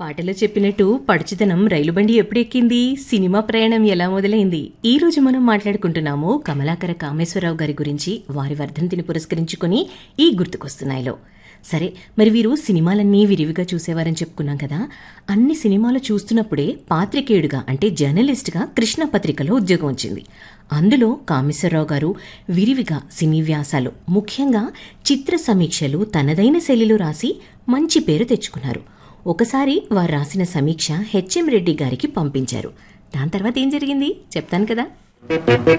పాటలో చెప్పినట్టు పడుచుదనం రైలు బండి ఎప్పుడు ఎక్కింది సినిమా ప్రయాణం ఎలా మొదలైంది ఈ రోజు మనం మాట్లాడుకుంటున్నాము కమలాకర కామేశ్వరరావు గారి గురించి వారి వర్ధంతిని పురస్కరించుకుని ఈ గుర్తుకొస్తున్నాయిలో సరే మరి వీరు సినిమాలన్నీ విరివిగా చూసేవారని చెప్పుకున్నాం కదా అన్ని సినిమాలు చూస్తున్నప్పుడే పాత్రికేయుడుగా అంటే జర్నలిస్ట్గా కృష్ణ పత్రికలో ఉద్యోగం వచ్చింది అందులో కామేశ్వరరావు గారు విరివిగా సినీ వ్యాసాలు ముఖ్యంగా చిత్ర సమీక్షలు తనదైన శైలిలో రాసి మంచి పేరు తెచ్చుకున్నారు ఒకసారి వారు రాసిన సమీక్ష హెచ్ఎం రెడ్డి గారికి పంపించారు దాని తర్వాత ఏం జరిగింది చెప్తాను కదా